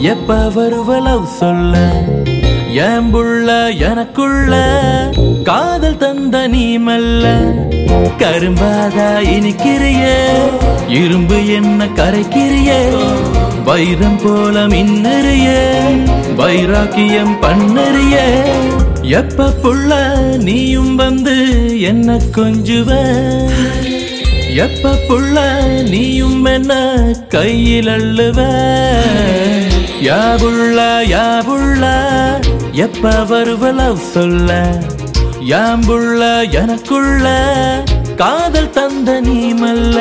எப்ப வருவலவ் சொல்ல என் புள்ள எனக்குள்ள காதல் தந்த நீ மெல்ல கரும்பாதா இனிக்கிறியே இரும்பு என்ன கரைக்கிறியே வைரம் போல மின்னறியே வைராக்கியம் பண்ணறியே எப்ப புள்ள நீயும் வந்து என்ன கொஞ்சுவ எப்ப புள்ள நீயும் என்ன கையில் அள்ளுவ யாபுள்ள யாபுள்ள எப்ப வருவலவ் சொல்ல யாம்புள்ள எனக்குள்ள காதல் தந்த நீ மல்ல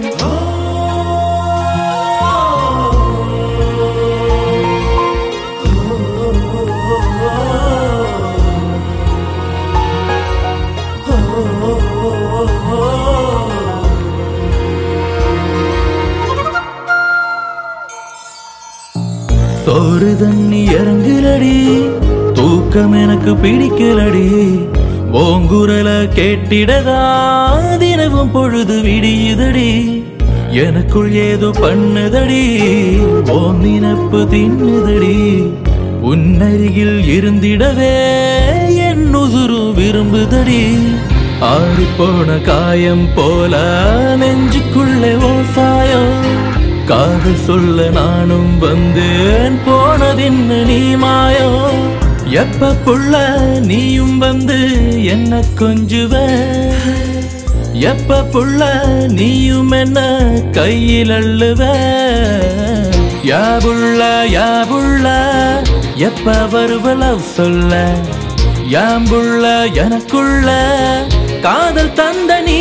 சோறு தண்ணி இறங்குலடி தூக்கம் எனக்கு பிடிக்கலடி ஓங்குரல கேட்டிடதா தினமும் பொழுது விடியுதடி எனக்குள் ஏதோ பண்ணுதடி ஓம் நினப்பு தின்னுதடி உன்னருகில் இருந்திடவே என் உசுரு விரும்புதடி ஆடிப்போன காயம் போல நெஞ்சுக்குள்ளே ஓ சாயம் காதல் சொல்ல நானும் வந்தேன் போனதின்னு நீ மாயம் எப்ப புள்ள நீயும் வந்து என்ன கொஞ்சுவ எப்ப புள்ள நீயும் என்ன கையில் அள்ளுவ யாபுள்ள யாபுள்ள எப்ப வருவலவ் சொல்ல யாம்புள்ள எனக்குள்ள காதல் தந்த நீ